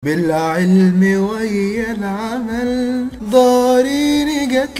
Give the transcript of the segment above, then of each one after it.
بالعلم ويا العمل ضارين جت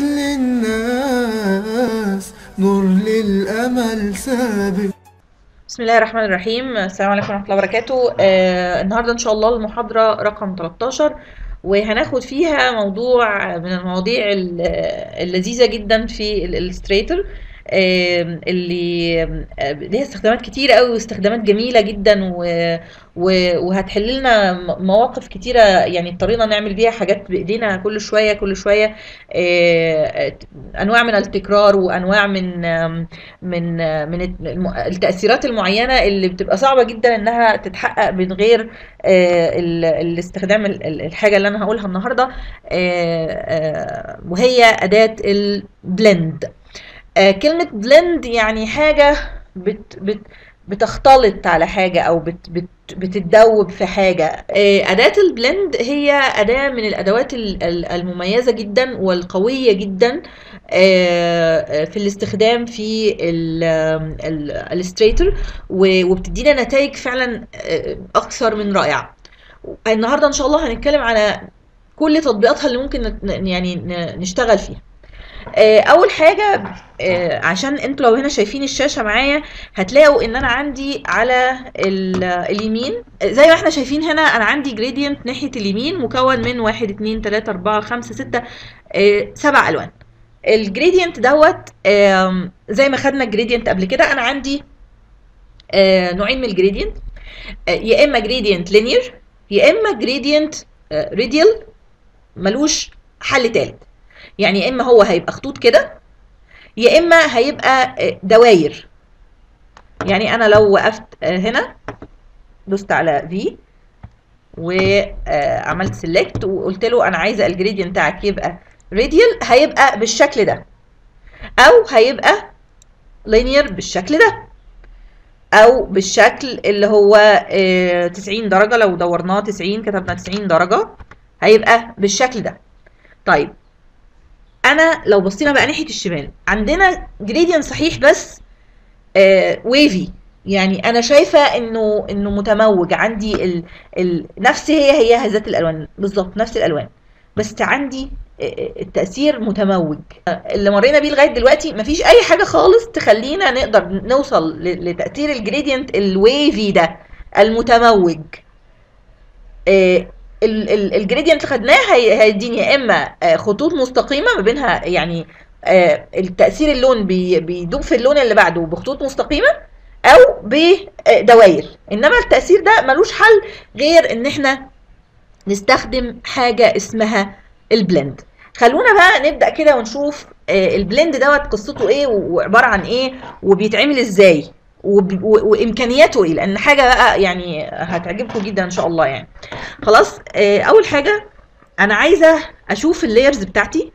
للناس نور للأمل سابق بسم الله الرحمن الرحيم السلام عليكم ورحمة الله وبركاته آه النهاردة إن شاء الله المحاضرة رقم 13 وهناخد فيها موضوع من المواضيع ال- اللذيذة جدا في الالستريتور اللي آه، ليها استخدامات كتيرة قوي واستخدامات جميلة جدا و- و- وهتحل لنا م- مواقف كتيرة يعني اضطرينا نعمل بيها حاجات بإيدينا كل شوية كل شوية آه، أنواع من التكرار وأنواع من آم، من من الم- التأثيرات المعينة اللي بتبقى صعبة جدا انها تتحقق من غير آه، ال- الاستخدام ال- ال- الحاجة اللي انا هقولها النهاردة آه، آه، وهي أداة البلند آه، كلمة بلند يعني حاجة بت بت بتختلط على حاجة أو بت بت بتتدوب في حاجة آه، أداة البلند هي أداة من الأدوات ال- ال- المميزة جدا والقوية جدا آه، آه، في الاستخدام في الستريتور وبتدينا نتائج فعلا آه، أكثر من رائعة النهاردة إن شاء الله هنتكلم على كل تطبيقاتها اللي ممكن نت- يعني ن- نشتغل فيها آه، اول حاجه آه، عشان انتوا لو هنا شايفين الشاشه معايا هتلاقوا ان انا عندي على ال- اليمين آه، زي ما احنا شايفين هنا انا عندي جريدينت ناحيه اليمين مكون من واحد اتنين تلاته اربعه خمسه سته آه، سبع الوان الجريدينت دوت آم، زي ما خدنا الجريدينت قبل كده انا عندي آه، نوعين من الجريدينت آه، يا اما جريدينت لينير يا اما جريدينت راديال ملوش حل تالت يعني يا اما هو هيبقى خطوط كده يا اما هيبقى آه، دواير يعني انا لو وقفت آه، هنا دوست على في وعملت سيلكت وقلت له انا عايزه الجريدينت بتاعك يبقى راديال هيبقى بالشكل ده او هيبقى لينير بالشكل ده او بالشكل اللي هو آه، 90 درجه لو دورناه 90 كتبنا 90 درجه هيبقى بالشكل ده طيب انا لو بصينا بقى ناحيه الشمال عندنا جريدينت صحيح بس آه ويفي يعني انا شايفه انه انه متموج عندي ال ال نفس هي هي ذات الالوان بالظبط نفس الالوان بس عندي آه، التاثير متموج آه، اللي مرينا بيه لغايه دلوقتي مفيش اي حاجه خالص تخلينا نقدر نوصل ل- لتاثير الجريدينت الويفي ده المتموج آه، ال- ال- الجريدينت اللي خدناه هي- هيديني يا اما آه، خطوط مستقيمه ما بينها يعني آه، التاثير اللون بي- بيدوب في اللون اللي بعده بخطوط مستقيمه او بدوائر انما التاثير ده ملوش حل غير ان احنا نستخدم حاجه اسمها البلند خلونا بقى نبدا كده ونشوف آه، البلند دوت قصته ايه وعباره عن ايه وبيتعمل ازاي وب- و- وامكانياته ايه لان حاجه بقى يعني هتعجبكم جدا ان شاء الله يعني خلاص آه، اول حاجه انا عايزه اشوف اللايرز بتاعتي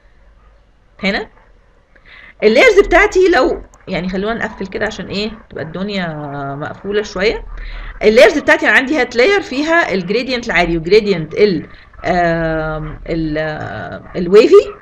هنا اللايرز بتاعتي لو يعني خلونا نقفل كده عشان ايه تبقى الدنيا مقفوله شويه اللايرز بتاعتي انا عندي هات لاير فيها الجريدينت العادي وجريدينت ال آم، ال آه، الويفي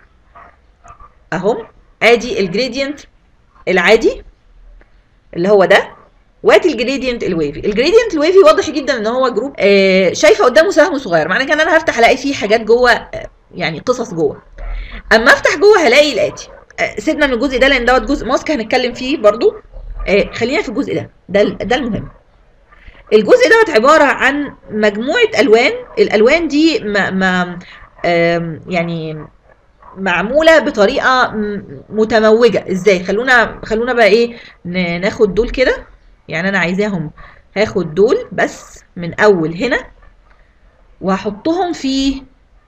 اهم ادي الجريدينت العادي اللي هو ده وادي الجريدينت الويفي الجريدينت الويفي واضح جدا ان هو جروب آه شايفه قدامه سهم صغير معنى كده ان انا هفتح الاقي فيه حاجات جوه آه يعني قصص جوه اما افتح جوه هلاقي الاتي آه سيبنا من الجزء ده لان دوت جزء ماسك هنتكلم فيه برضو آه خلينا في الجزء ده ده ال- ده المهم الجزء دوت عباره عن مجموعه الوان الالوان دي ما ما آم، يعني معموله بطريقه م- متموجه ازاي خلونا خلونا بقى ايه ن- ناخد دول كده يعني انا عايزاهم هاخد دول بس من اول هنا وهحطهم في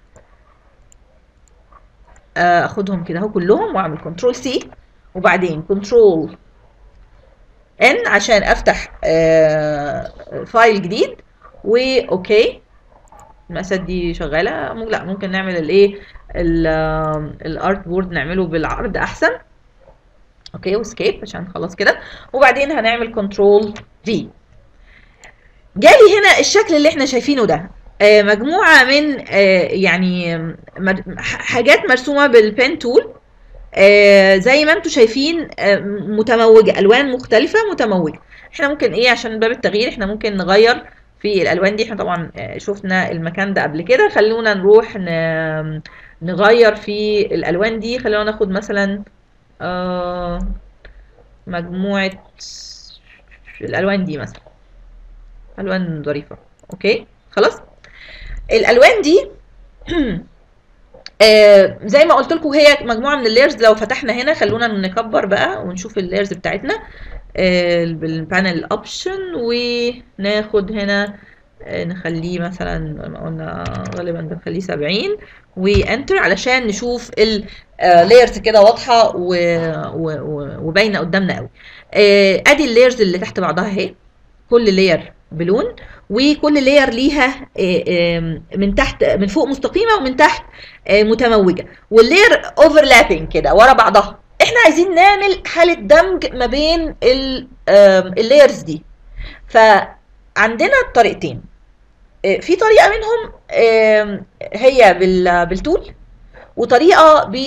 آه، اخدهم كده اهو كلهم واعمل كنترول سي وبعدين كنترول ان عشان افتح آه، فايل جديد واوكي المقاسات دي شغاله مم- لا ممكن نعمل الايه الارت بورد نعمله بالعرض احسن اوكي واسكيب عشان خلاص كده وبعدين هنعمل كنترول في جالي هنا الشكل اللي احنا شايفينه ده آه، مجموعة من آه، يعني مر- ح- حاجات مرسومة بالبين تول آه، زي ما انتم شايفين آه، متموجة ألوان مختلفة متموجة احنا ممكن ايه عشان باب التغيير احنا ممكن نغير في الالوان دي احنا طبعا آه، شفنا المكان ده قبل كده خلونا نروح ن- نغير في الالوان دي خلونا ناخد مثلا آه، مجموعة الالوان دي مثلا الوان ظريفة اوكي خلاص الالوان دي آه زي ما قلت لكم هي مجموعه من اللايرز لو فتحنا هنا خلونا نكبر بقى ونشوف اللايرز بتاعتنا آه بالبانل اوبشن وناخد هنا آه نخليه مثلا ما قلنا غالبا بنخليه 70 وانتر علشان نشوف اللايرز كده واضحه و- و- و- وباينه قدامنا قوي آه ادي اللايرز اللي تحت بعضها اهي كل لاير بلون وكل لاير ليها آه، آه، من تحت من فوق مستقيمه ومن تحت آه، متموجه واللاير اوفرلابنج كده ورا بعضها احنا عايزين نعمل حاله دمج ما بين اللايرز دي فعندنا طريقتين آه، في طريقه منهم آم، هي بال- بالتول وطريقه ب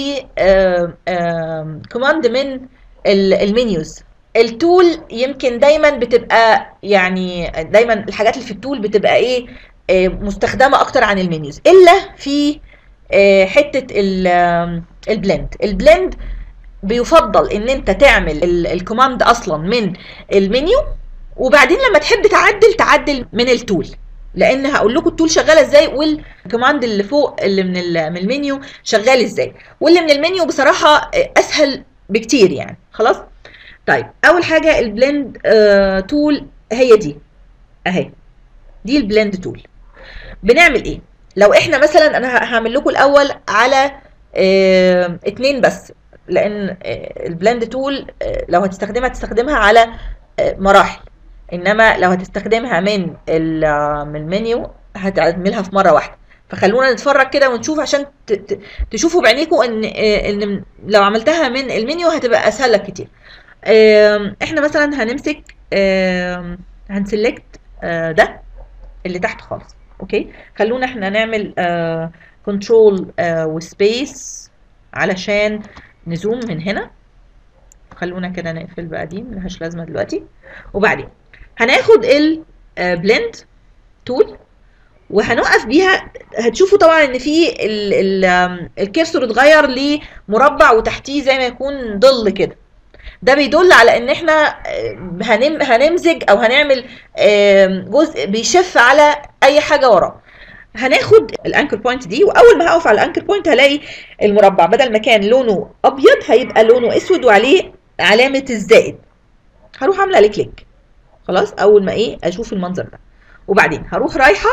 كوماند من ال- المنيوز التول يمكن دايما بتبقى يعني دايما الحاجات اللي في التول بتبقى ايه آه، مستخدمه اكتر عن المنيوز الا في آه، حته ال- آم، البلند البلند بيفضل ان انت تعمل ال- الكوماند اصلا من المنيو وبعدين لما تحب تعدل تعدل من التول لان هقول لكم التول شغاله ازاي والكوماند اللي فوق اللي من ال- من المنيو شغال ازاي واللي من المنيو بصراحه اسهل بكتير يعني خلاص طيب اول حاجه البلند آه تول هي دي اهي دي البلند تول بنعمل ايه لو احنا مثلا انا ه- هعمل لكم الاول على آه اتنين بس لان آه البلند تول آه لو هتستخدمها تستخدمها على آه مراحل انما لو هتستخدمها من ال- آه، من المنيو هتعملها في مره واحده فخلونا نتفرج كده ونشوف عشان ت- ت- تشوفوا بعينيكم ان آه، ان لو عملتها من المنيو هتبقى اسهل لك كتير آم، احنا مثلا هنمسك آم، هنسلكت آه، ده اللي تحت خالص اوكي خلونا احنا نعمل كنترول وسبيس علشان نزوم من هنا خلونا كده نقفل بقى دي ملهاش لازمه دلوقتي وبعدين هناخد البلند تول وهنقف بيها هتشوفوا طبعا ان في ال- ال- آم، الكيرسور اتغير لمربع وتحتيه زي ما يكون ظل كده ده بيدل على ان احنا آه، هنم هنمزج او هنعمل آم، جزء بيشف على اي حاجه وراه هناخد الانكر بوينت دي واول ما هقف على الانكر بوينت هلاقي المربع بدل ما كان لونه ابيض هيبقى لونه اسود وعليه علامه الزائد هروح عامله عليه كليك خلاص اول ما ايه اشوف المنظر ده وبعدين هروح رايحه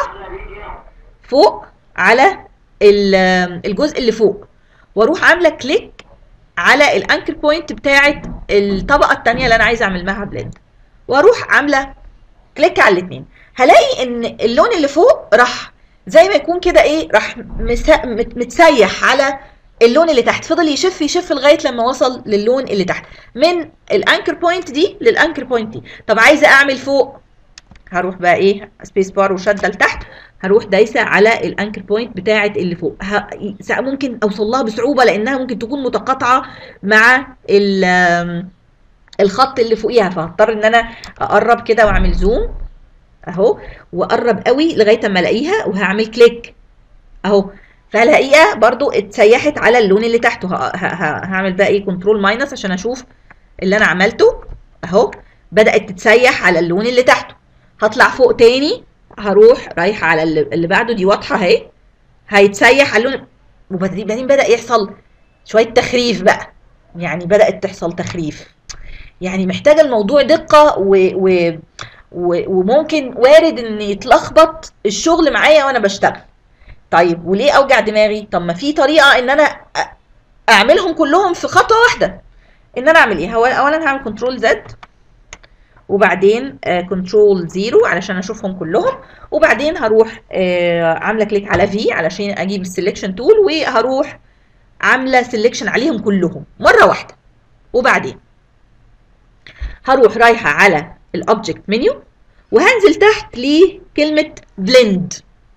فوق على ال- الجزء اللي فوق واروح عامله كليك على الانكر بوينت بتاعه الطبقه الثانيه اللي انا عايزه اعمل معاها بلند واروح عامله كليك على الاثنين هلاقي ان اللون اللي فوق راح زي ما يكون كده ايه راح مسا- مت- متسيح على اللون اللي تحت فضل يشف يشف لغايه لما وصل للون اللي تحت من الانكر بوينت دي للانكر بوينت دي طب عايزه اعمل فوق هروح بقى ايه سبيس بار وشده لتحت هروح دايسه على الانكر بوينت بتاعه اللي فوق ه... سا- ممكن اوصل لها بصعوبه لانها ممكن تكون متقاطعه مع ال... آم، الخط اللي فوقيها فهضطر ان انا اقرب كده واعمل زوم اهو واقرب قوي لغايه اما الاقيها وهعمل كليك اهو فهلاقيها برضو اتسيحت على اللون اللي تحته ه... ه... ه- هعمل بقى ايه كنترول ماينس عشان اشوف اللي انا عملته اهو بدات تتسيح على اللون اللي تحته هطلع فوق تاني هروح رايحه على اللي, اللي بعده دي واضحه اهي هيتسيح على اللون وبعدين بعدين بدا يحصل شويه تخريف بقى يعني بدات تحصل تخريف يعني محتاجه الموضوع دقه و... و... و... وممكن وارد ان يتلخبط الشغل معايا وانا بشتغل طيب وليه اوجع دماغي طب ما في طريقه ان انا أ- اعملهم كلهم في خطوه واحده ان انا اعمل ايه هو اولا هعمل كنترول زد وبعدين كنترول زيرو علشان اشوفهم كلهم وبعدين هروح آه، عامله كليك على في علشان اجيب السلكشن تول وهروح عامله سلكشن عليهم كلهم مره واحده وبعدين هروح رايحه على الاوبجكت منيو وهنزل تحت لكلمه بلند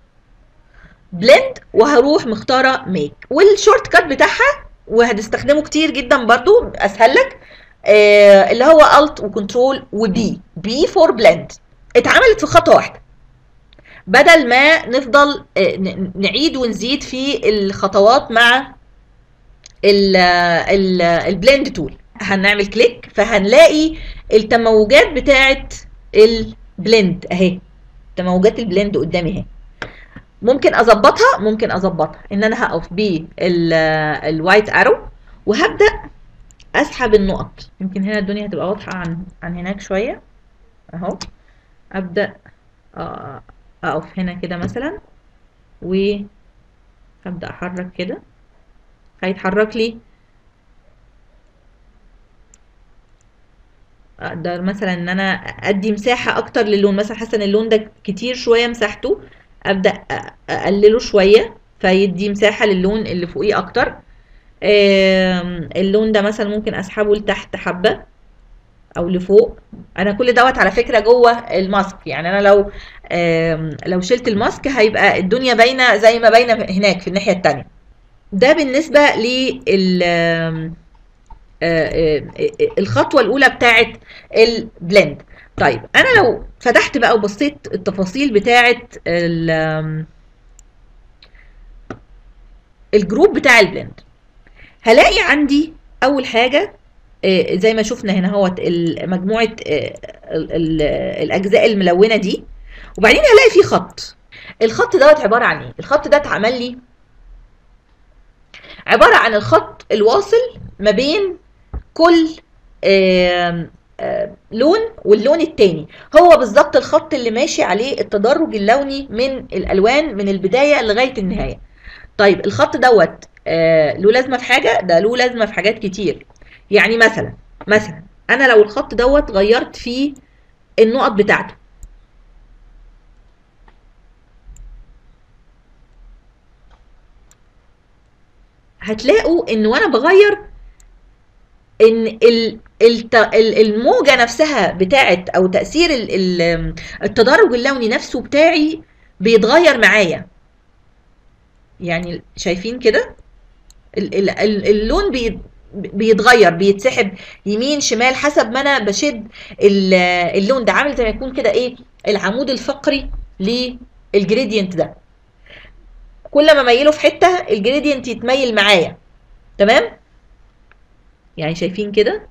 بلند وهروح مختاره ميك والشورت كات بتاعها وهتستخدمه كتير جدا برضو اسهل لك آه، اللي هو الت وكنترول وبي بي فور بلند اتعملت في خطوه واحده بدل ما نفضل آه، ن- نعيد ونزيد في الخطوات مع ال ال البلند تول هنعمل كليك فهنلاقي التموجات بتاعه البلند اهي تموجات البلند قدامي اهي ممكن اظبطها ممكن اظبطها ان انا هقف بالوايت ارو وهبدا اسحب النقط يمكن هنا الدنيا هتبقى واضحه عن عن هناك شويه اهو ابدا آه، اقف هنا كده مثلا وهبدا احرك كده هيتحرك لي اقدر مثلا ان انا ادي مساحه اكتر للون مثلا حاسه ان اللون ده كتير شويه مساحته ابدا أ- اقلله شويه فيدي مساحه للون اللي فوقيه اكتر آم، اللون ده مثلا ممكن اسحبه لتحت حبه او لفوق انا كل دوت على فكره جوه الماسك يعني انا لو آم، لو شلت الماسك هيبقى الدنيا باينه زي ما باينه هناك في الناحيه التانية ده بالنسبه لل آم، آه، آه، آه، الخطوه الاولى بتاعه البلند طيب انا لو فتحت بقى وبصيت التفاصيل بتاعه ال- آم، الجروب بتاع البلند هلاقي عندي اول حاجه آه، زي ما شفنا هنا اهوت ال- مجموعه آه، ال- ال- الاجزاء الملونه دي وبعدين هلاقي فيه خط الخط دوت عباره عن ايه الخط ده اتعمل لي عباره عن الخط الواصل ما بين كل آم، آم، لون واللون التاني هو بالظبط الخط اللي ماشي عليه التدرج اللوني من الالوان من البدايه لغايه النهايه طيب الخط دوت آه، له لازمه في حاجه ده له لازمه في حاجات كتير يعني مثلا مثلا انا لو الخط دوت غيرت فيه النقط بتاعته هتلاقوا ان وانا بغير ان ال الت- ال- الموجه نفسها بتاعت او تاثير ال- ال- التدرج اللوني نفسه بتاعي بيتغير معايا يعني شايفين كده ال- ال- ال- اللون بي- بيتغير بيتسحب يمين شمال حسب ما انا بشد ال- اللون ده عامل زي ما يكون كده ايه العمود الفقري للجريدينت ده كل ما اميله في حته الجريدينت يتميل معايا تمام يعني شايفين كده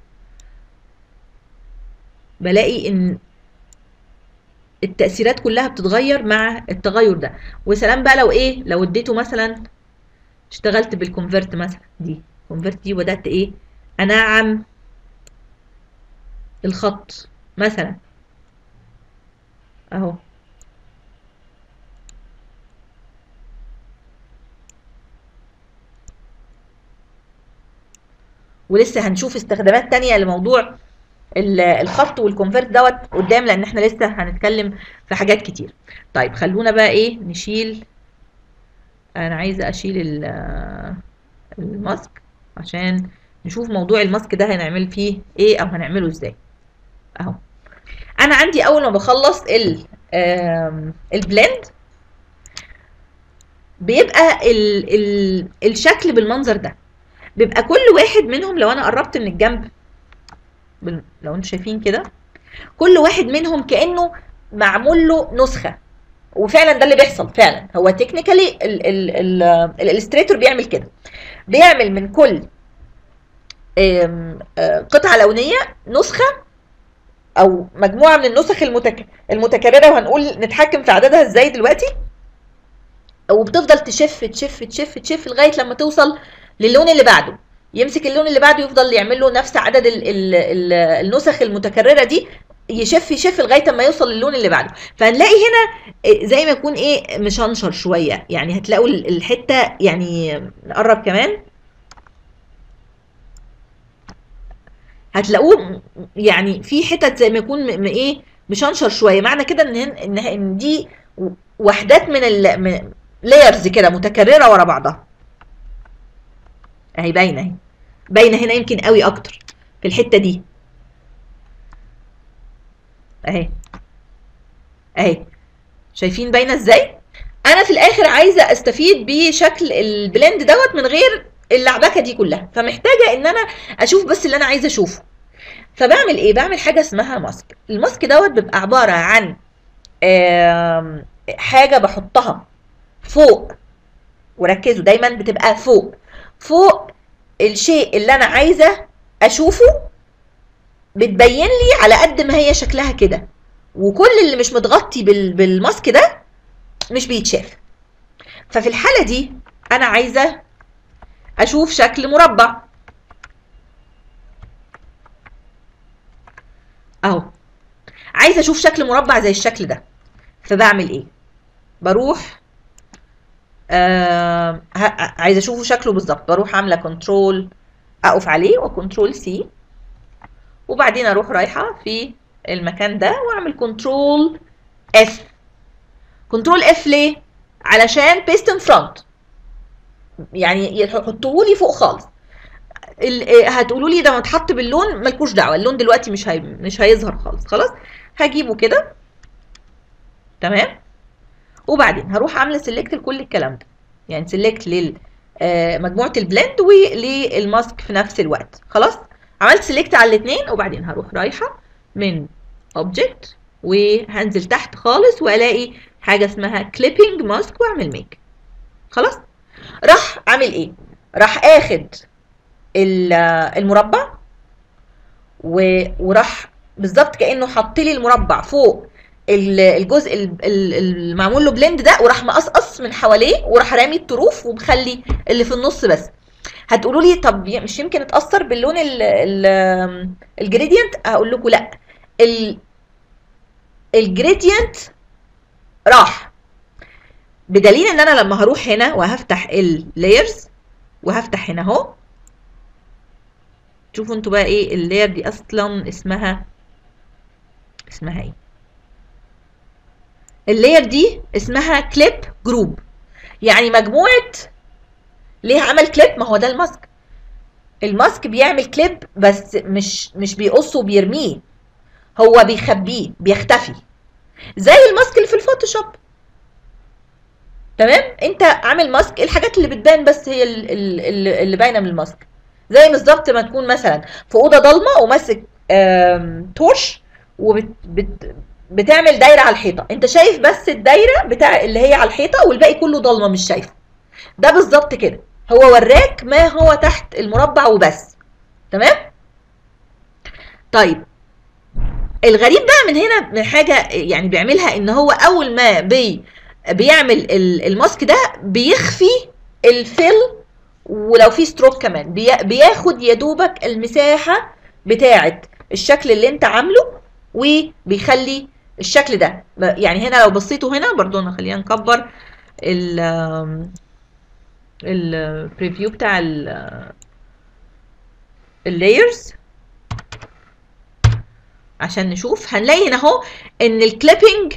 بلاقي ان التأثيرات كلها بتتغير مع التغير ده وسلام بقى لو ايه لو اديته مثلا اشتغلت بالكونفرت مثلا دي كونفرت دي وبدأت ايه انعم الخط مثلا اهو ولسه هنشوف استخدامات تانية لموضوع ال- الخط والكونفرت دوت قدام لان احنا لسه هنتكلم في حاجات كتير طيب خلونا بقى ايه نشيل انا عايزه اشيل ال- الماسك عشان نشوف موضوع الماسك ده هنعمل فيه ايه او هنعمله ازاي اهو انا عندي اول ما بخلص ال آم، البلند بيبقى ال ال الشكل بالمنظر ده بيبقى كل واحد منهم لو انا قربت من الجنب بال- لو انتوا شايفين كده كل واحد منهم كانه معمول له نسخه وفعلا ده اللي بيحصل فعلا هو تكنيكالي الالستريتور بيعمل كده بيعمل من كل آم، آه، قطعه لونيه نسخه او مجموعه من النسخ المتك... المتكرره وهنقول نتحكم في عددها ازاي دلوقتي وبتفضل تشف تشف تشف تشف لغايه لما توصل للون اللي بعده يمسك اللون اللي بعده يفضل يعمل له نفس عدد ال ال ال النسخ المتكرره دي يشف يشف لغايه ما يوصل للون اللي بعده فهنلاقي هنا إيه زي ما يكون ايه مشنشر شويه يعني هتلاقوا ال- الحته يعني نقرب كمان هتلاقوه م- يعني في حتت زي ما يكون م- م- ايه مشنشر شويه معنى كده ان هن- ان ان دي وحدات من ال من لايرز كده متكرره ورا بعضها اهي باينه اهي باينه هنا يمكن قوي اكتر في الحته دي اهي اهي شايفين باينه ازاي انا في الاخر عايزه استفيد بشكل البلند دوت من غير اللعبكه دي كلها فمحتاجه ان انا اشوف بس اللي انا عايزه اشوفه فبعمل ايه بعمل حاجه اسمها ماسك الماسك دوت بيبقى عباره عن آم، حاجه بحطها فوق وركزوا دايما بتبقى فوق فوق الشيء اللي انا عايزه اشوفه بتبين لي على قد ما هي شكلها كده وكل اللي مش متغطي بال- بالماسك ده مش بيتشاف ففي الحاله دي انا عايزه اشوف شكل مربع اهو عايزه اشوف شكل مربع زي الشكل ده فبعمل ايه بروح آه ه- عايزه اشوفه شكله بالظبط بروح عامله كنترول اقف عليه وكنترول سي وبعدين اروح رايحه في المكان ده واعمل كنترول اف كنترول اف ليه علشان بيست ان فرونت يعني يحطوه لي فوق خالص ال- هتقولوا لي ده متحط باللون ملكوش دعوه اللون دلوقتي مش هي... مش هيظهر خالص خلاص هجيبه كده تمام وبعدين هروح عامله سيلكت لكل الكلام ده يعني سيلكت لل آه، مجموعه البلند وللماسك في نفس الوقت خلاص عملت سيلكت على الاثنين وبعدين هروح رايحه من اوبجكت وهنزل تحت خالص والاقي حاجه اسمها كليبنج ماسك واعمل ميك خلاص راح عامل ايه راح اخد ال- المربع و- وراح بالظبط كانه حط لي المربع فوق ال- الجزء ال- ال- المعمول له بلند ده وراح مقصقص من حواليه وراح رامي الطروف ومخلي اللي في النص بس هتقولوا لي طب ي- مش يمكن اتاثر باللون ال- ال- الجريدينت هقول لكم لا ال- الجريدينت راح بدليل ان انا لما هروح هنا وهفتح اللايرز وهفتح هنا اهو شوفوا انتوا بقى ايه اللاير دي اصلا اسمها اسمها ايه اللاير دي اسمها كليب جروب يعني مجموعة ليه عمل كليب ما هو ده الماسك الماسك بيعمل كليب بس مش مش بيقصه وبيرميه هو بيخبيه بيختفي زي الماسك اللي في الفوتوشوب تمام انت عامل ماسك الحاجات اللي بتبان بس هي ال- ال- ال- اللي باينه من الماسك زي بالظبط ما تكون مثلا في اوضه ضلمه وماسك آم، تورش وبت بت بتعمل دايره على الحيطه انت شايف بس الدايره بتاع اللي هي على الحيطه والباقي كله ضلمه مش شايفه ده بالظبط كده هو وراك ما هو تحت المربع وبس تمام طيب الغريب بقى من هنا من حاجه يعني بيعملها ان هو اول ما بي بيعمل ال- الماسك ده بيخفي الفيل ولو في ستروك كمان بي- بياخد يا دوبك المساحه بتاعه الشكل اللي انت عامله وبيخلي الشكل ده ب- يعني هنا لو بصيتوا هنا برضو انا خلينا نكبر ال البريفيو بتاع اللايرز عشان نشوف هنلاقي هنا اهو ان الكليبنج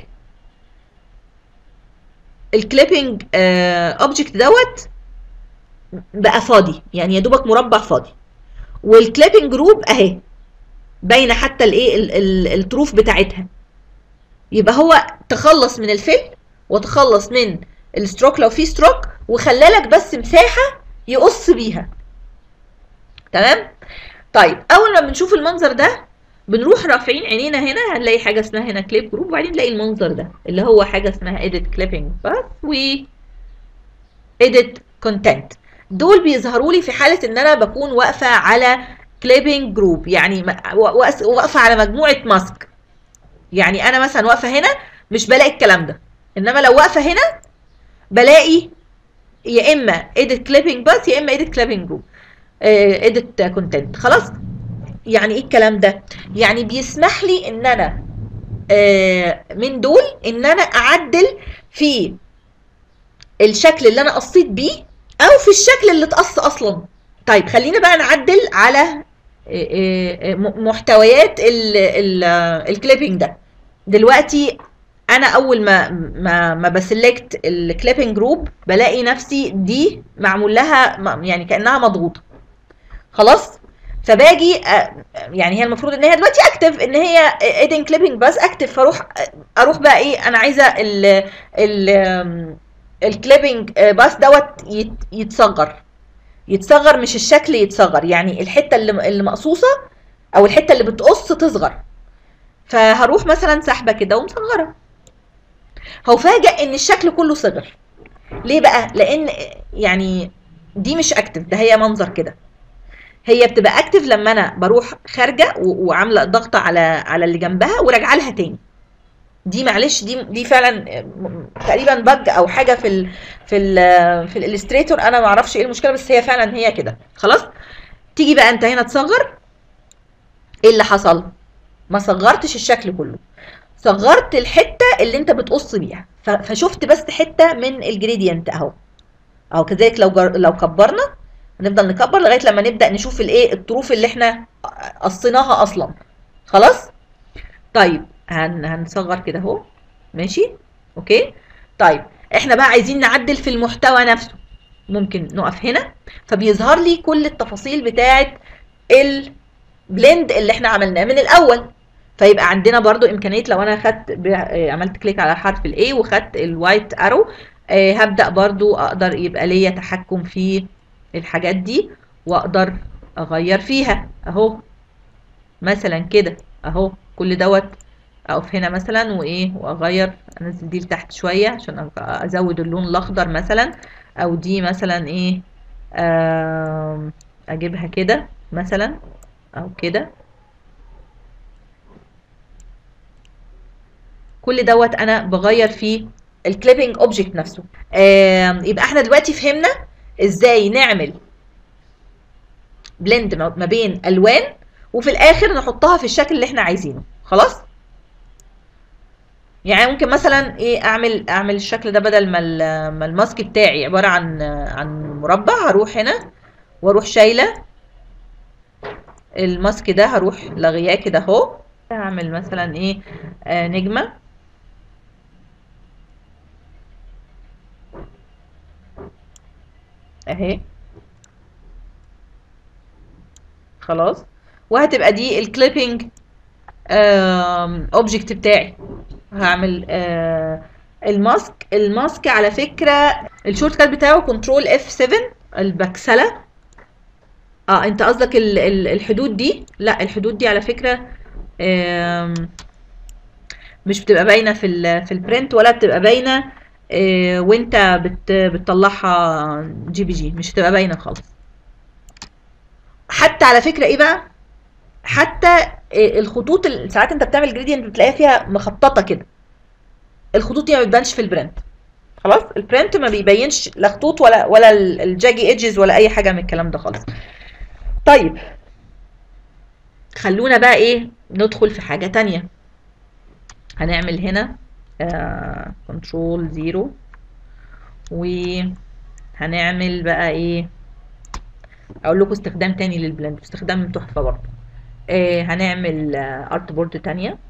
الكليبنج اوبجكت دوت بقى فاضي يعني يا دوبك مربع فاضي والكليبنج جروب اهي باينه حتى الايه ال- ال- الطروف بتاعتها يبقى هو تخلص من الفيل وتخلص من الستروك لو في ستروك وخلالك بس مساحه يقص بيها تمام طيب اول ما بنشوف المنظر ده بنروح رافعين عينينا هنا هنلاقي حاجه اسمها هنا كليب جروب وبعدين نلاقي المنظر ده اللي هو حاجه اسمها edit clipping path و edit content دول بيظهروا لي في حاله ان انا بكون واقفه على كليبنج جروب يعني م- واقس- واقفه على مجموعه ماسك يعني انا مثلا واقفه هنا مش بلاقي الكلام ده انما لو واقفه هنا بلاقي يا اما edit clipping path يا اما edit clipping group آه، edit content خلاص يعني ايه الكلام ده يعني بيسمح لي ان انا آه، من دول ان انا اعدل في الشكل اللي انا قصيت بيه او في الشكل اللي اتقص اصلا طيب خلينا بقى نعدل على آه، آه، م- محتويات ال- ال- آه، الكليبنج ده دلوقتي انا اول ما ما ما بسلكت الكليبنج جروب بلاقي نفسي دي معمول لها م- يعني كانها مضغوطه خلاص فباجي أ- يعني هي المفروض ان هي دلوقتي اكتف ان هي ايدن كليبنج بس اكتف فاروح اروح بقى ايه انا عايزه ال ال الكليبنج بس دوت يت- يتصغر يتصغر مش الشكل يتصغر يعني الحته اللي اللي مقصوصه او الحته اللي بتقص تصغر فهروح مثلا سحبه كده ومصغره هفاجئ ان الشكل كله صغر ليه بقى لان يعني دي مش اكتف ده هي منظر كده هي بتبقى اكتف لما انا بروح خارجه و- وعامله ضغط على على اللي جنبها وراجعه لها تاني دي معلش دي دي فعلا م- تقريبا بج او حاجه في ال في ال في الالستريتور انا ما اعرفش ايه المشكله بس هي فعلا هي كده خلاص تيجي بقى انت هنا تصغر ايه اللي حصل ما صغرتش الشكل كله صغرت الحته اللي انت بتقص بيها ف- فشفت بس حته من الجريدينت اهو اهو كذلك لو جر... لو كبرنا نفضل نكبر لغايه لما نبدا نشوف الايه الطروف اللي احنا قصيناها اصلا خلاص طيب هن... هنصغر كده اهو ماشي اوكي طيب احنا بقى عايزين نعدل في المحتوى نفسه ممكن نقف هنا فبيظهر لي كل التفاصيل بتاعه البلند اللي احنا عملناه من الاول فيبقى عندنا برضو امكانيه لو انا خدت ب- آه، عملت كليك على حرف الاي وخدت الوايت ارو هبدا برضو اقدر يبقى ليا تحكم في الحاجات دي واقدر اغير فيها اهو مثلا كده اهو كل دوت اقف هنا مثلا وايه واغير انزل دي لتحت شويه عشان أبقى ازود اللون الاخضر مثلا او دي مثلا ايه آم، اجيبها كده مثلا او كده كل دوت انا بغير فيه الكليبنج اوبجكت نفسه آم، يبقى احنا دلوقتي فهمنا ازاي نعمل بلند ما ما بين الوان وفي الاخر نحطها في الشكل اللي احنا عايزينه خلاص يعني ممكن مثلا ايه اعمل اعمل الشكل ده بدل ما ال- ما الماسك بتاعي عباره عن عن مربع هروح هنا واروح شايله الماسك ده هروح لغياه كده اهو هعمل مثلا ايه آه نجمه اهي خلاص وهتبقى دي الكليبنج اوبجكت بتاعي هعمل آه الماسك الماسك على فكره الشورت كات بتاعه كنترول اف 7 البكسله اه انت قصدك ال- ال- الحدود دي لا الحدود دي على فكره آم، مش بتبقى باينه في ال في البرنت ولا بتبقى باينه آه، وانت بت بتطلعها جي بي جي مش هتبقى باينه خالص حتى على فكره ايه بقى حتى آه، الخطوط ال- ساعات انت بتعمل جريدينت بتلاقيها فيها مخططه كده الخطوط دي ما بتبانش في البرنت خلاص البرنت ما بيبينش لا خطوط ولا ولا ال- الجاجي ايدجز ولا اي حاجه من الكلام ده خالص طيب خلونا بقى ايه ندخل في حاجه تانية هنعمل هنا كنترول زيرو وهنعمل بقى ايه اقول لكم استخدام تاني للبلند استخدام تحفه برضه آه هنعمل ارت بورد تانية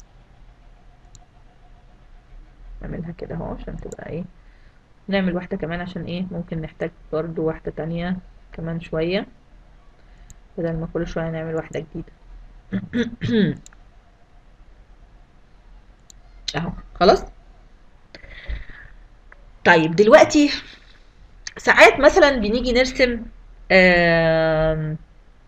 نعملها كده اهو عشان تبقى ايه نعمل واحدة كمان عشان ايه ممكن نحتاج برضو واحدة تانية كمان شوية بدل ما كل شوية نعمل واحدة جديدة اهو خلاص طيب دلوقتي ساعات مثلا بنيجي نرسم آم،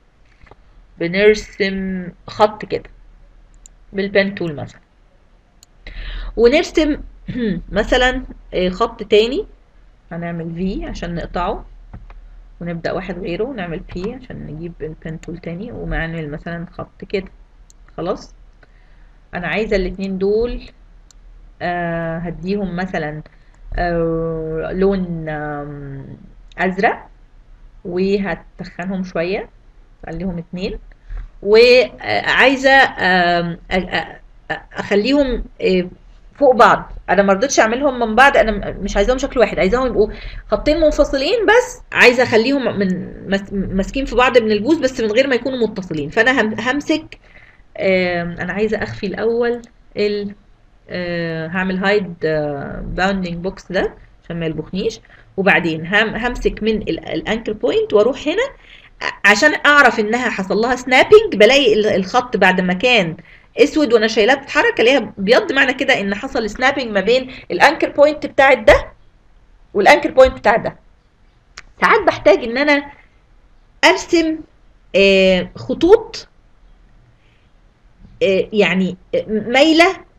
بنرسم خط كده بالبن تول مثلا ونرسم مثلا آه، خط تاني هنعمل في عشان نقطعه ونبدأ واحد غيره ونعمل بي عشان نجيب البن تول تاني ونعمل مثلا خط كده خلاص انا عايزة الاتنين دول آه هديهم مثلا آه لون آم، ازرق وهتخنهم شوية خليهم اتنين وعايزة آم، أ- أ- أ- اخليهم آه، فوق بعض انا ما رضيتش اعملهم من بعض انا م- مش عايزاهم شكل واحد عايزاهم يبقوا خطين منفصلين بس عايزه اخليهم من مس- ماسكين في بعض من البوز بس من غير ما يكونوا متصلين فانا هم- همسك آم، انا عايزه اخفي الاول ال آه، هعمل هايد باوندنج بوكس ده عشان ما يلبخنيش وبعدين هم همسك من الانكر بوينت واروح هنا ع- عشان اعرف انها حصل لها سنابنج بلاقي ال- الخط بعد ما كان اسود وانا شايلاه بتتحرك الاقيها بيض معنى كده ان حصل سنابنج ما بين الانكر بوينت بتاعت ده والانكر بوينت بتاع ده ساعات بحتاج ان انا ارسم آه، خطوط آه، يعني آه، مايله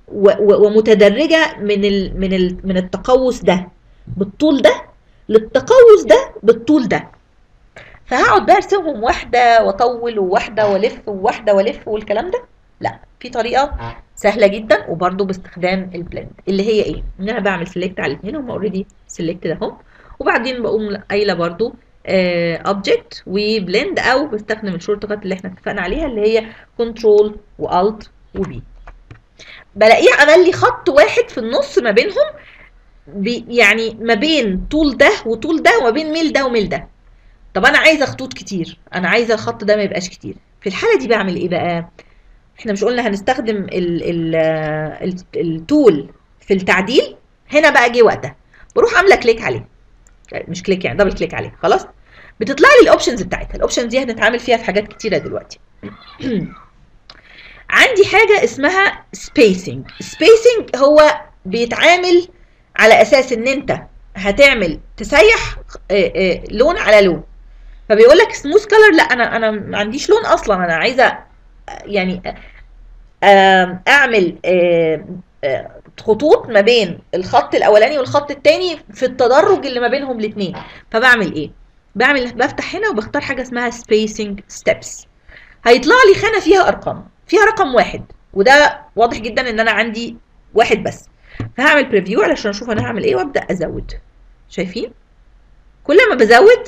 و- و- ومتدرجه من ال من ال من التقوس ده بالطول ده للتقوس ده بالطول ده فهقعد بقى ارسمهم واحده واطول وواحده والف وواحده والف والكلام ده لا في طريقه سهله جدا وبرده باستخدام البلند اللي هي ايه ان انا بعمل سيلكت على الاثنين هم اوريدي سيلكت اهو وبعدين بقوم قايله برده اوبجكت وبلند او بستخدم الشورت كات اللي احنا اتفقنا عليها اللي هي كنترول والت وبي بلاقيه عمل لي خط واحد في النص ما بينهم بي يعني ما بين طول ده وطول ده وما بين ميل ده وميل ده طب انا عايزه خطوط كتير انا عايزه الخط ده ما يبقاش كتير في الحاله دي بعمل ايه بقى احنا مش قلنا هنستخدم ال ال ال التول في التعديل هنا بقى جه وقتها بروح عامله كليك عليه مش كليك يعني دبل كليك عليه خلاص بتطلع لي الاوبشنز بتاعتها الاوبشنز دي هنتعامل فيها في حاجات كتيره دلوقتي عندي حاجه اسمها سبيسنج سبيسنج هو بيتعامل على اساس ان انت هتعمل تسيح آه، آه، لون على لون فبيقول لك سموث كلر لا انا انا ما عنديش لون اصلا انا عايزه آه، يعني آه، اعمل آه، آه، خطوط ما بين الخط الاولاني والخط الثاني في التدرج اللي ما بينهم الاثنين فبعمل ايه بعمل بفتح هنا وبختار حاجه اسمها spacing steps هيطلع لي خانه فيها ارقام فيها رقم واحد وده واضح جدا ان انا عندي واحد بس فهعمل بريفيو علشان اشوف انا هعمل ايه وابدا ازود شايفين كل ما بزود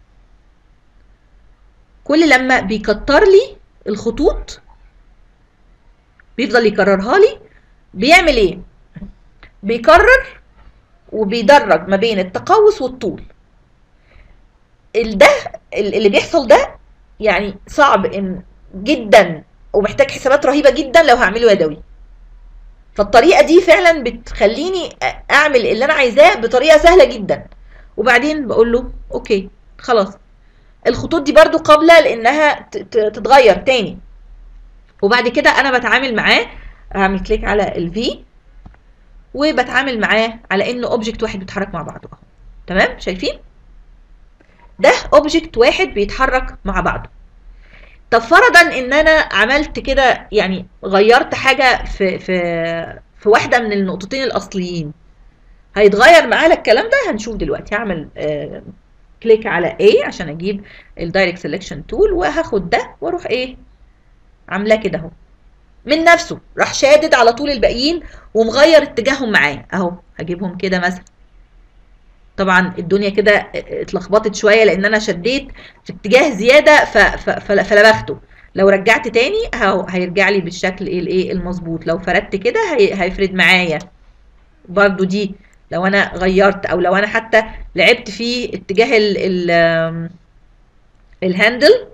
كل لما بيكتر لي الخطوط بيفضل يكررها لي بيعمل ايه بيكرر وبيدرج ما بين التقوس والطول ال- ده ال- اللي بيحصل ده يعني صعب ان جدا ومحتاج حسابات رهيبه جدا لو هعمله يدوي فالطريقه دي فعلا بتخليني أ- اعمل اللي انا عايزاه بطريقه سهله جدا وبعدين بقول له اوكي خلاص الخطوط دي برضو قابله لانها ت- ت- تتغير تاني وبعد كده انا بتعامل معاه هعمل كليك على الفي وبتعامل معاه على انه اوبجكت واحد بيتحرك مع بعضه اهو تمام شايفين ده اوبجكت واحد بيتحرك مع بعضه طب فرضا ان انا عملت كده يعني غيرت حاجه في في في واحده من النقطتين الاصليين هيتغير معانا الكلام ده هنشوف دلوقتي هعمل آه كليك على A عشان اجيب الدايركت سيلكشن تول وهاخد ده واروح ايه عاملاه كده اهو من نفسه راح شادد على طول الباقيين ومغير اتجاههم معاه اهو هجيبهم كده مثلا طبعا الدنيا كده اتلخبطت شويه لان انا شديت في اتجاه زياده ف- ف- فل- فلبخته لو رجعت تاني اهو هيرجع لي بالشكل ايه الايه المظبوط لو فردت كده هي- هيفرد معايا برضو دي لو انا غيرت او لو انا حتى لعبت في اتجاه ال ال آم، الهاندل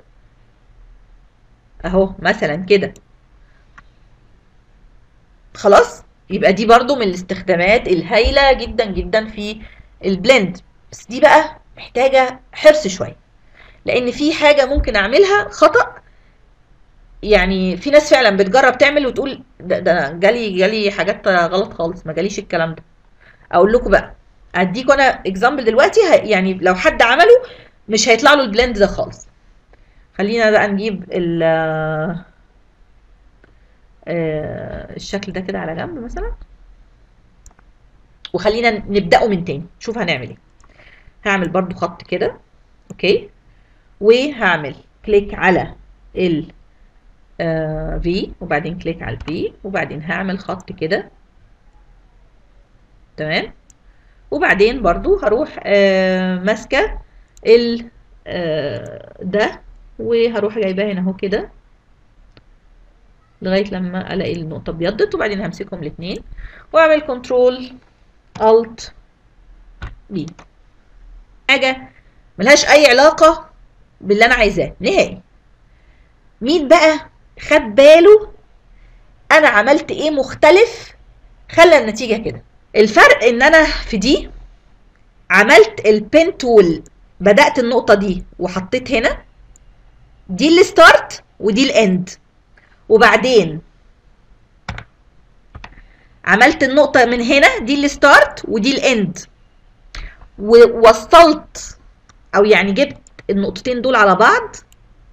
اهو مثلا كده خلاص يبقى دي برضو من الاستخدامات الهايلة جدا جدا في البلند بس دي بقى محتاجة حرص شوية لان في حاجة ممكن اعملها خطأ يعني في ناس فعلا بتجرب تعمل وتقول ده, ده أنا جالي جالي حاجات غلط خالص ما جاليش الكلام ده اقول لكم بقى اديكم انا اكزامبل دلوقتي ه- يعني لو حد عمله مش هيطلع له البلند ده خالص خلينا بقى نجيب ال آه، الشكل ده كده على جنب مثلا وخلينا نبدأه من تاني شوف هنعمل ايه هعمل برضو خط كده اوكي وهعمل كليك على ال آه، V وبعدين كليك على ال V وبعدين هعمل خط كده تمام وبعدين برضو هروح آه، ماسكة ال آه، ده وهروح جايباه هنا اهو كده لغاية لما الاقي النقطة ابيضت وبعدين همسكهم الاتنين واعمل كنترول الت بي حاجة ملهاش اي علاقة باللي انا عايزاه نهائي مين بقى خد باله انا عملت ايه مختلف خلى النتيجة كده الفرق ان انا في دي عملت البين تول بدأت النقطة دي وحطيت هنا دي الستارت ودي الاند وبعدين عملت النقطة من هنا دي الستارت ودي الاند ووصلت او يعني جبت النقطتين دول على بعض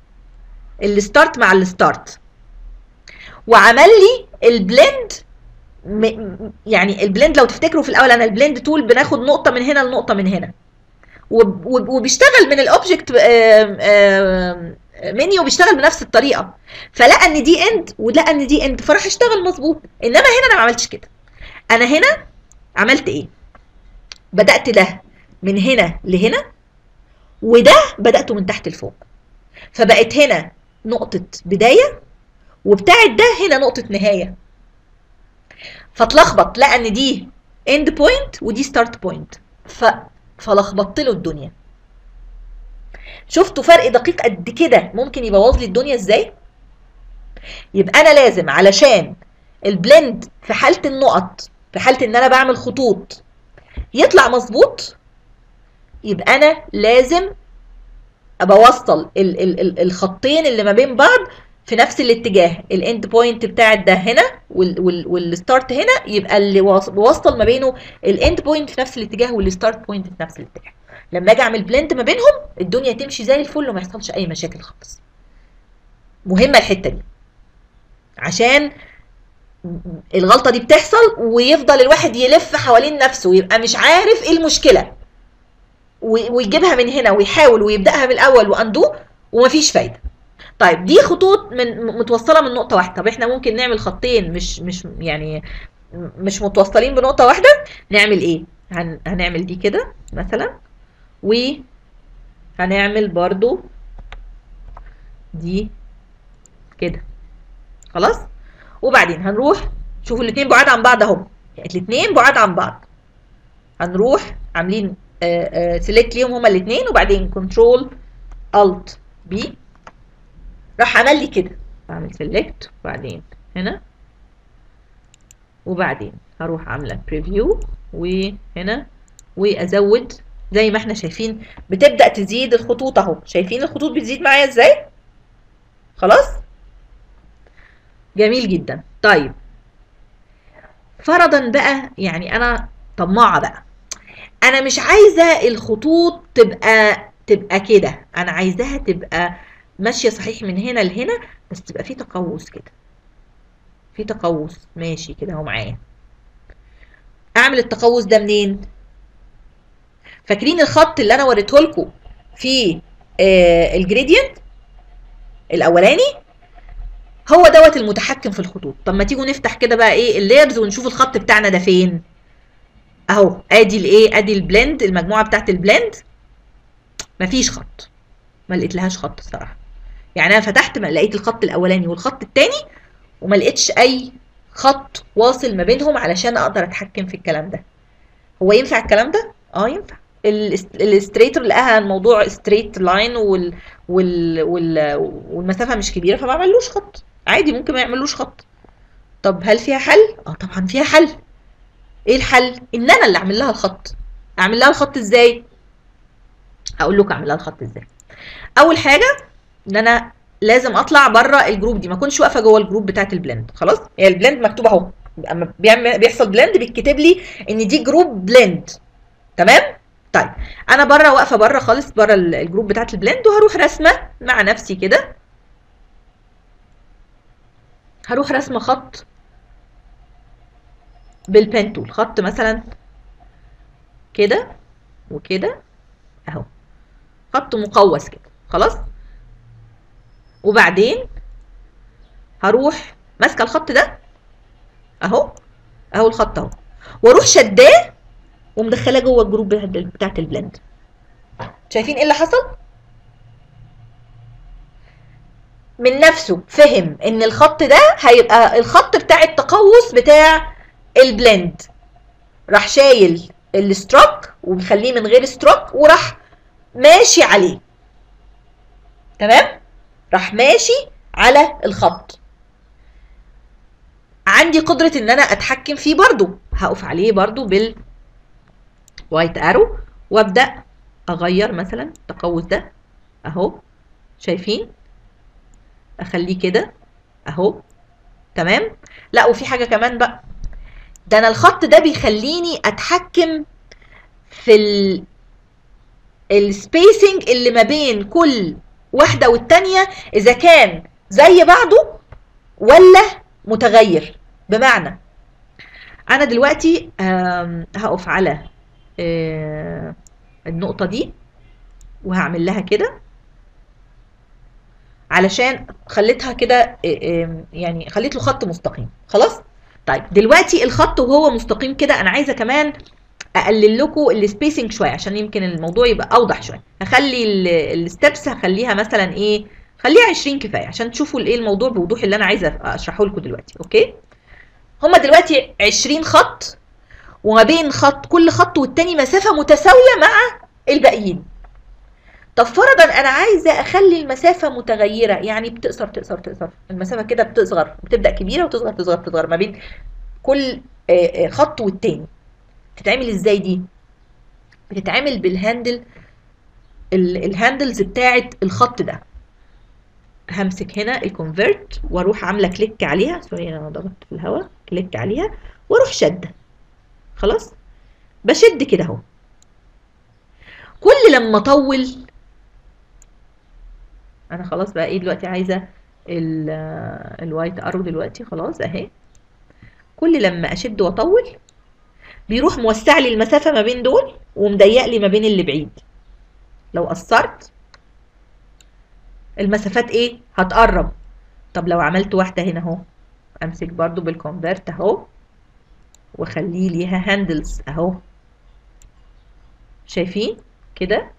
الستارت مع الستارت وعمل لي البلند م... م- يعني البلند لو تفتكروا في الاول انا البلند تول بناخد نقطه من هنا لنقطه من هنا وب- وب- وبيشتغل من الاوبجكت منيو بيشتغل بنفس الطريقه فلقى ان دي اند ولقى ان دي اند فراح اشتغل مظبوط انما هنا انا ما عملتش كده انا هنا عملت ايه بدات ده من هنا لهنا وده بداته من تحت لفوق فبقت هنا نقطه بدايه وبتاعت ده هنا نقطه نهايه فاتلخبط لقى ان دي اند بوينت ودي ستارت بوينت ف... فلخبطت له الدنيا شفتوا فرق دقيق قد كده ممكن يبوظ لي الدنيا ازاي يبقى انا لازم علشان البلند في حاله النقط في حاله ان انا بعمل خطوط يطلع مظبوط يبقى انا لازم ابوصل ال ال ال الخطين اللي ما بين بعض في نفس الاتجاه الاند بوينت بتاعت ده هنا والستارت هنا يبقى اللي واص- بوصل ما بينه الاند بوينت في نفس الاتجاه والستارت بوينت في نفس الاتجاه لما اجي اعمل بلند ما بينهم الدنيا تمشي زي الفل وما يحصلش اي مشاكل خالص مهمه الحته دي عشان الغلطه دي بتحصل ويفضل الواحد يلف حوالين نفسه ويبقى مش عارف ايه المشكله و- ويجيبها من هنا ويحاول ويبداها من الاول واندو ومفيش فايده طيب دي خطوط من م- متوصله من نقطه واحده طب احنا ممكن نعمل خطين مش مش يعني م- مش متوصلين بنقطه واحده نعمل ايه هن هنعمل دي كده مثلا وهنعمل برضو دي كده خلاص وبعدين هنروح شوفوا الاتنين بعاد عن بعض اهو الاتنين بعاد عن بعض هنروح عاملين سيلكت ليهم هما الاتنين وبعدين كنترول الت بي راح عمل لي كده بعمل سيلكت وبعدين هنا وبعدين هروح عامله بريفيو وهنا وازود زي ما احنا شايفين بتبدا تزيد الخطوط اهو شايفين الخطوط بتزيد معايا ازاي خلاص جميل جدا طيب فرضا بقى يعني انا طماعه بقى انا مش عايزه الخطوط تبقى تبقى كده انا عايزاها تبقى ماشيه صحيح من هنا لهنا بس تبقى في تقوس كده في تقوس ماشي كده اهو معايا اعمل التقوس ده منين فاكرين الخط اللي انا وريته لكم في آه الجريدينت الاولاني هو دوت المتحكم في الخطوط طب ما تيجوا نفتح كده بقى ايه اللايرز ونشوف الخط بتاعنا ده فين اهو ادي الايه ادي البلند المجموعه بتاعت البلند مفيش خط ما لقيت لهاش خط الصراحه يعني انا فتحت ما لقيت الخط الاولاني والخط التاني وما لقيتش اي خط واصل ما بينهم علشان اقدر اتحكم في الكلام ده هو ينفع الكلام ده اه ينفع الاستريتور لقاها الموضوع ستريت لاين وال... وال... وال... والمسافه مش كبيره فما عملوش خط عادي ممكن ما يعملوش خط طب هل فيها حل اه طبعا فيها حل ايه الحل ان انا اللي اعمل لها الخط اعمل لها الخط ازاي هقول لكم اعمل لها الخط ازاي اول حاجه ان انا لازم اطلع بره الجروب دي ما اكونش واقفه جوه الجروب بتاعت البلند خلاص هي البلند مكتوب اهو اما بيعمل بيحصل بلند بيتكتب لي ان دي جروب بلند تمام طيب انا بره واقفه بره خالص بره الجروب بتاعت البلند وهروح رسمه مع نفسي كده هروح رسمه خط بالبن تول خط مثلا كده وكده اهو خط مقوس كده خلاص وبعدين هروح ماسكه الخط ده اهو اهو الخط اهو واروح شداه ومدخلاه جوه الجروب بتاعت البلند شايفين ايه اللي حصل من نفسه فهم ان الخط ده هيبقى الخط بتاع التقوس بتاع البلند راح شايل الستروك ومخليه من غير ستروك وراح ماشي عليه تمام راح ماشي على الخط عندي قدرة ان انا اتحكم فيه برضو هقف عليه برضو بال وايت ارو وابدا اغير مثلا التقوس ده اهو شايفين اخليه كده اهو تمام لا وفي حاجه كمان بقى ده انا الخط ده بيخليني اتحكم في ال السبيسنج اللي ما بين كل واحده والتانيه اذا كان زي بعضه ولا متغير بمعنى انا دلوقتي آم، هقف على آه، النقطة دي وهعمل لها كده علشان خليتها كده آه، آم، يعني خليت له خط مستقيم خلاص طيب دلوقتي الخط وهو مستقيم كده انا عايزه كمان اقلل لكم السبيسنج شويه عشان يمكن الموضوع يبقى اوضح شويه هخلي الستبس هخليها مثلا ايه خليها 20 كفايه عشان تشوفوا الايه الموضوع بوضوح اللي انا عايزه اشرحه لكم دلوقتي اوكي هما دلوقتي 20 خط وما بين خط كل خط والتاني مسافه متساويه مع الباقيين طب فرضا انا عايزه اخلي المسافه متغيره يعني بتقصر تقصر تقصر المسافه كده بتصغر بتبدا كبيره وتصغر تصغر تصغر ما بين كل آه، آه، خط والتاني تتعمل ازاي دي بتتعمل بالهاندل ال- الهاندلز بتاعه الخط ده همسك هنا الكونفرت واروح عامله كليك عليها سوري انا ضغطت في الهواء كليك عليها واروح شاده خلاص بشد كده اهو كل لما اطول انا خلاص بقى ايه دلوقتي عايزه ال- الوايت ارو دلوقتي خلاص اهي كل لما اشد واطول بيروح موسع لي المسافه ما بين دول ومضيق لي ما بين اللي بعيد لو قصرت المسافات ايه هتقرب طب لو عملت واحده هنا اهو امسك برضو بالكونفرت اهو واخليه ليها هاندلز اهو شايفين كده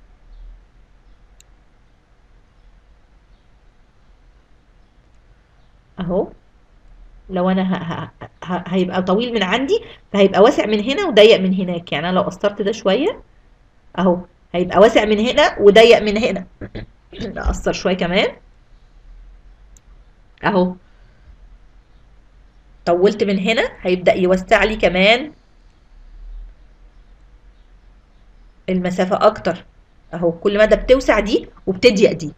اهو لو انا ه... ه... ه... هيبقى طويل من عندي فهيبقى واسع من هنا وضيق من هناك يعني انا لو قصرت ده شويه اهو هيبقى واسع من هنا وضيق من هنا اقصر شويه كمان اهو طولت من هنا هيبدأ يوسع لي كمان المسافة أكتر أهو كل مدى بتوسع دي وبتضيق دي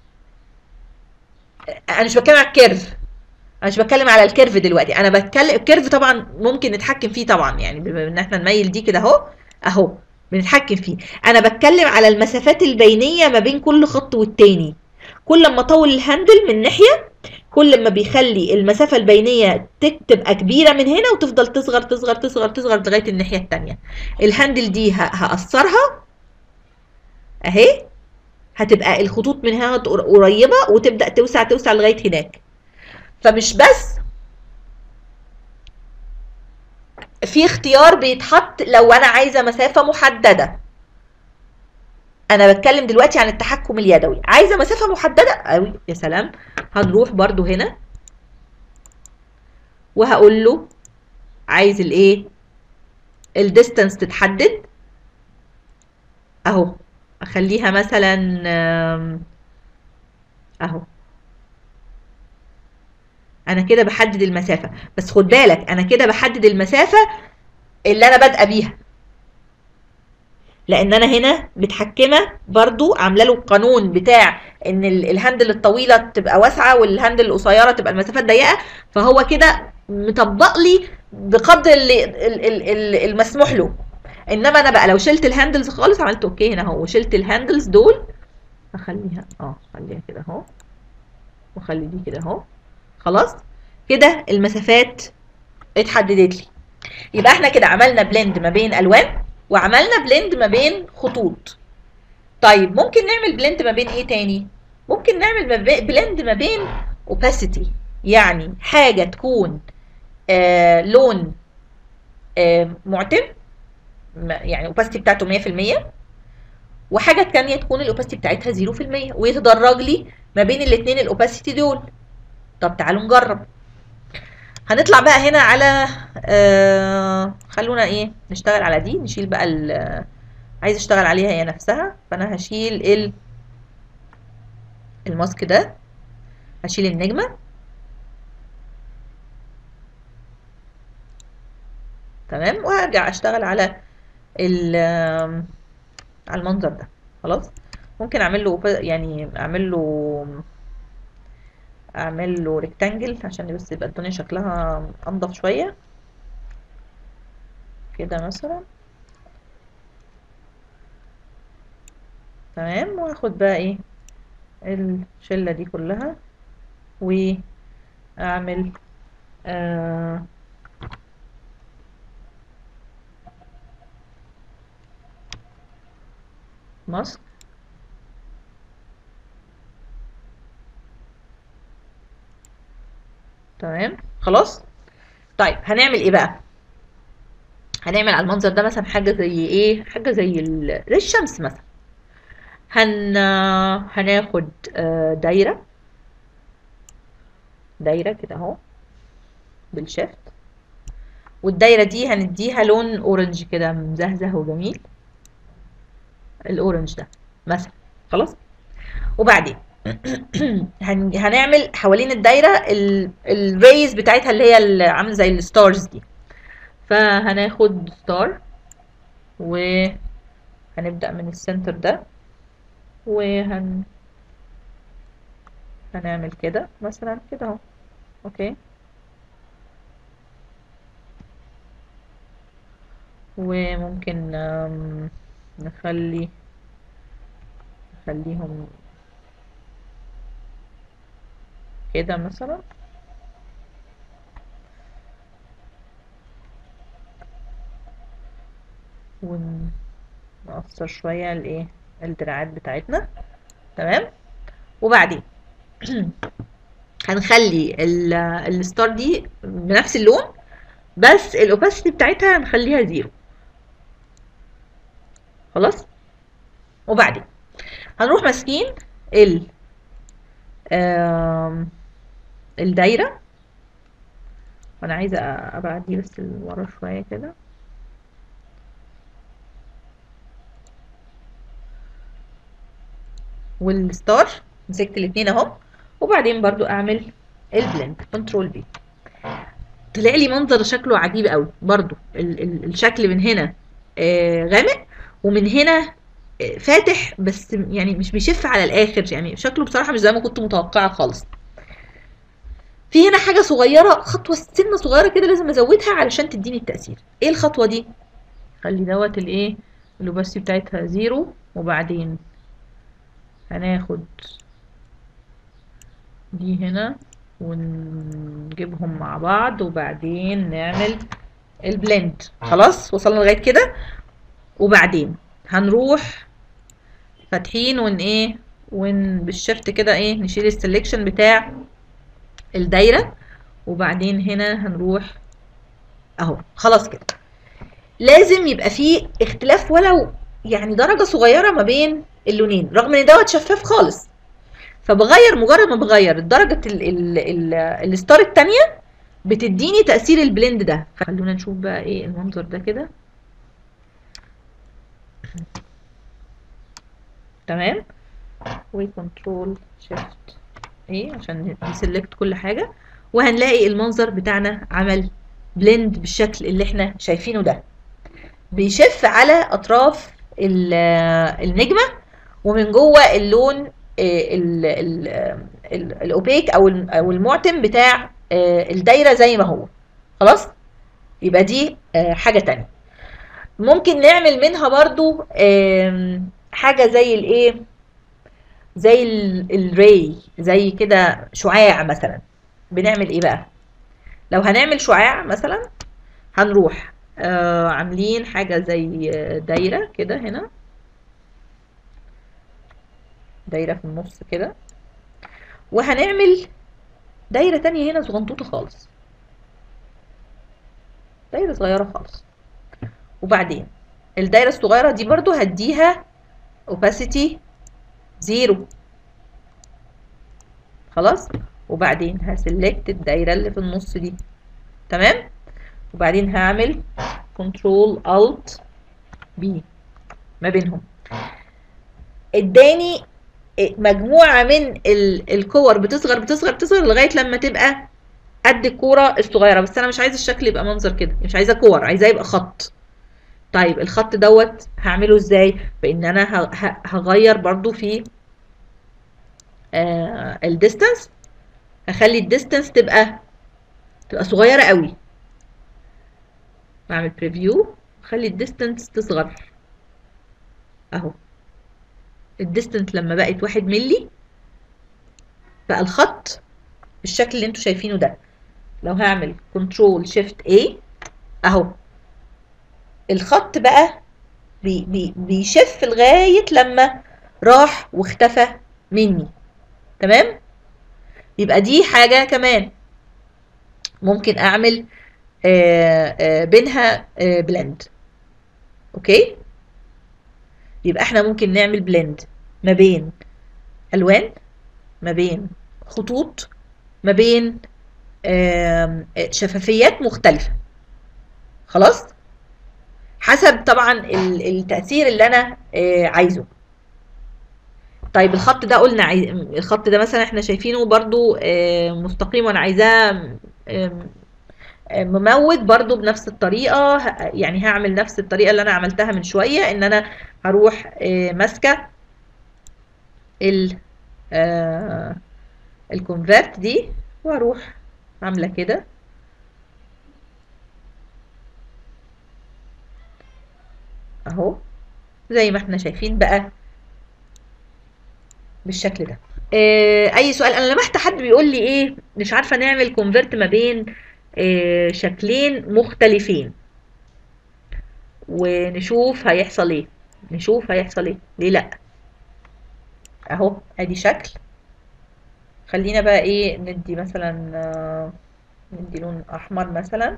أنا مش بتكلم على الكيرف أنا مش بتكلم على الكيرف دلوقتي أنا بتكلم الكيرف طبعا ممكن نتحكم فيه طبعا يعني بما إن إحنا نميل دي كده أهو أهو بنتحكم فيه أنا بتكلم على المسافات البينية ما بين كل خط والتاني كل ما أطول الهاندل من ناحية كل ما بيخلي المسافة البينية تك- تبقى كبيرة من هنا وتفضل تصغر تصغر تصغر تصغر لغاية الناحية التانية الهاندل دي ه- هقصرها اهي هتبقى الخطوط من هنا قر- قريبة وتبدأ توسع توسع لغاية هناك فمش بس في اختيار بيتحط لو انا عايزة مسافة محددة انا بتكلم دلوقتي عن التحكم اليدوي عايزة مسافة محددة قوي يا سلام هنروح برضو هنا وهقول له عايز الايه الديستانس تتحدد اهو اخليها مثلا آم، اهو انا كده بحدد المسافة بس خد بالك انا كده بحدد المسافة اللي انا بادئه بيها لان انا هنا متحكمه برضو عامله له القانون بتاع ان ال- الهاندل الطويله تبقى واسعه والهاندل القصيره تبقى المسافات ضيقه فهو كده مطبق لي بقدر اللي ال- ال- ال- المسموح له انما انا بقى لو شلت الهاندلز خالص عملت اوكي هنا اهو وشلت الهاندلز دول اخليها اه خليها كده اهو واخلي دي كده اهو خلاص كده المسافات اتحددت لي يبقى احنا كده عملنا بلند ما بين الوان وعملنا بلند ما بين خطوط طيب ممكن نعمل بلند ما بين ايه تاني ممكن نعمل ما بي- بلند ما بين opacity يعني حاجة تكون آه لون آه معتم ما- يعني opacity بتاعته 100% وحاجة تانية تكون الاوباسيتي بتاعتها 0% ويتدرج لي ما بين الاتنين الاوباسيتي دول طب تعالوا نجرب هنطلع بقى هنا على آه خلونا ايه نشتغل على دي نشيل بقى ال عايز اشتغل عليها هي نفسها فانا هشيل ال الماسك ده هشيل النجمة تمام وهرجع اشتغل على ال على المنظر ده خلاص ممكن اعمل له يعني اعمل له اعمل له ريكتانجل عشان بس يبقى الدنيا شكلها انضف شويه كده مثلا تمام واخد بقى ايه الشله دي كلها واعمل آه ماسك تمام خلاص طيب هنعمل ايه بقى هنعمل على المنظر ده مثلا حاجة زي ايه حاجة زي ال... زي الشمس مثلا هن هناخد آه، دايرة دايرة كده اهو بالشيفت والدايرة دي هنديها لون اورنج كده مزهزه وجميل الاورنج ده مثلا خلاص وبعدين هن- هنعمل حوالين الدايرة الريز بتاعتها اللي هي اللي عامله زي الستارز دي فهناخد ستار وهنبدأ من السنتر ده وهن هنعمل كده مثلا كده اهو اوكي وممكن آم، نخلي نخليهم كده مثلا ونقصر شوية الايه الدراعات بتاعتنا تمام وبعدين هنخلي ال- الستار دي بنفس اللون بس الاوباسيتي بتاعتها هنخليها زيرو خلاص وبعدين هنروح ماسكين ال آم، الدايرة وانا عايزة ابعد دي بس لورا شوية كده والستار مسكت الاتنين اهو وبعدين برضو اعمل البلند كنترول بي طلع لي منظر شكله عجيب قوي برضو ال ال الشكل من هنا آه غامق ومن هنا آه فاتح بس يعني مش بيشف على الاخر يعني شكله بصراحة مش زي ما كنت متوقعة خالص في هنا حاجة صغيرة خطوة سنة صغيرة كده لازم ازودها علشان تديني التأثير ايه الخطوة دي خلي دوت الايه الاوباسيتي بتاعتها زيرو وبعدين هناخد دي هنا ونجيبهم مع بعض وبعدين نعمل البلند خلاص وصلنا لغاية كده وبعدين هنروح فاتحين ون ايه ون بالشفت كده ايه نشيل السلكشن بتاع الدايرة وبعدين هنا هنروح اهو خلاص كده لازم يبقى فيه اختلاف ولو يعني درجة صغيرة ما بين اللونين رغم ان دوت شفاف خالص فبغير مجرد ما بغير درجة ال ال ال الستار التانية بتديني تأثير البلند ده خلونا نشوف بقى ايه المنظر ده كده تمام وكنترول شيفت ايه عشان نسلكت كل حاجة وهنلاقي المنظر بتاعنا عمل بلند بالشكل اللي احنا شايفينه ده بيشف على اطراف ال- النجمة ومن جوه اللون ال- ال- ال- الاوبيك او الم- او المعتم بتاع آه، الدايرة زي ما هو خلاص يبقى دي آه، حاجة تانية ممكن نعمل منها برضو آم، حاجة زي الايه زي الري زي كده شعاع مثلا بنعمل ايه بقى لو هنعمل شعاع مثلا هنروح آه عاملين حاجة زي آه، دايرة كده هنا دايرة في النص كده وهنعمل دايرة تانية هنا صغنطوطة خالص دايرة صغيرة خالص وبعدين الدايرة الصغيرة دي برضو هديها opacity زيرو خلاص وبعدين هسلكت الدايرة اللي في النص دي تمام وبعدين هعمل كنترول الت بي ما بينهم اداني مجموعة من ال- الكور بتصغر بتصغر بتصغر لغاية لما تبقى قد الكورة الصغيرة بس انا مش عايزة الشكل يبقى منظر كده مش عايزة كور عايزاه يبقى خط طيب الخط دوت هعمله ازاي بان انا ه- ه- هغير برضو في آه الديستانس هخلي الديستانس تبقى تبقى صغيرة قوي بعمل بريفيو خلي الديستانس تصغر اهو الديستانس لما بقت واحد ملي بقى الخط بالشكل اللي انتوا شايفينه ده لو هعمل كنترول شيفت A اهو الخط بقى بي بي بيشف لغايه لما راح واختفى مني تمام يبقى دي حاجه كمان ممكن اعمل آه آه بينها آه بلند اوكي يبقى احنا ممكن نعمل بلند ما بين الوان ما بين خطوط ما بين آم، شفافيات مختلفة خلاص حسب طبعا ال- التأثير اللي انا آه، عايزه طيب الخط ده قلنا عايز... الخط ده مثلا احنا شايفينه برضو آه، مستقيم وانا عايزاه آم، آم، مموج برضو بنفس الطريقة ه- يعني هعمل نفس الطريقة اللي انا عملتها من شوية ان انا هروح آه، ماسكة ال آه، الكونفرت دي واروح عاملة كده اهو زي ما احنا شايفين بقى بالشكل ده آه، اي سؤال انا لمحت حد بيقول لي ايه مش عارفه نعمل كونفرت ما بين آه، شكلين مختلفين ونشوف هيحصل ايه نشوف هيحصل ايه ليه لا اهو ادي شكل خلينا بقى ايه ندي مثلا آه، ندي لون احمر مثلا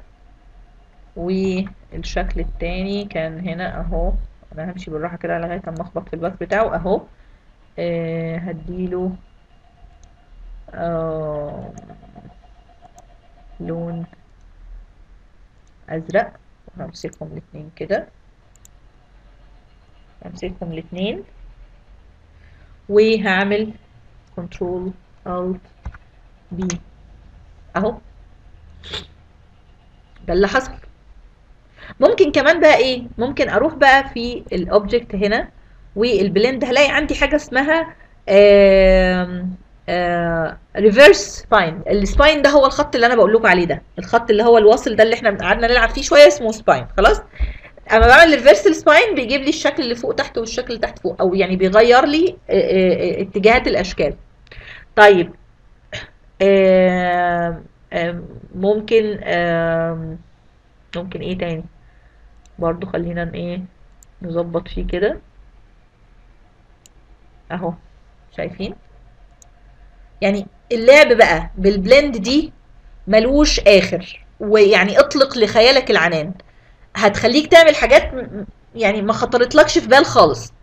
والشكل التاني كان هنا اهو انا همشي بالراحه كده لغايه اما اخبط في الباث بتاعه اهو آه هديله آه لون ازرق همسكهم الاتنين كده همسكهم الاتنين وهعمل كنترول الت بي اهو ده اللي حصل ممكن كمان بقى ايه ممكن اروح بقى في الاوبجكت هنا والبلند هلاقي عندي حاجه اسمها ريفرس سباين السباين ده هو الخط اللي انا بقول لكم عليه ده الخط اللي هو الواصل ده اللي احنا قعدنا نلعب فيه شويه اسمه سباين خلاص اما بعمل ريفرس سباين بيجيب لي الشكل اللي فوق تحت والشكل اللي تحت فوق او يعني بيغير لي آه، آه، آه، اتجاهات الاشكال طيب آم، آم، ممكن آم، ممكن ايه تاني برضو خلينا ن- ايه نظبط فيه كده اهو شايفين يعني اللعب بقى بالبلند دي ملوش اخر ويعني اطلق لخيالك العنان هتخليك تعمل حاجات م- م- يعني ما خطرتلكش في بال خالص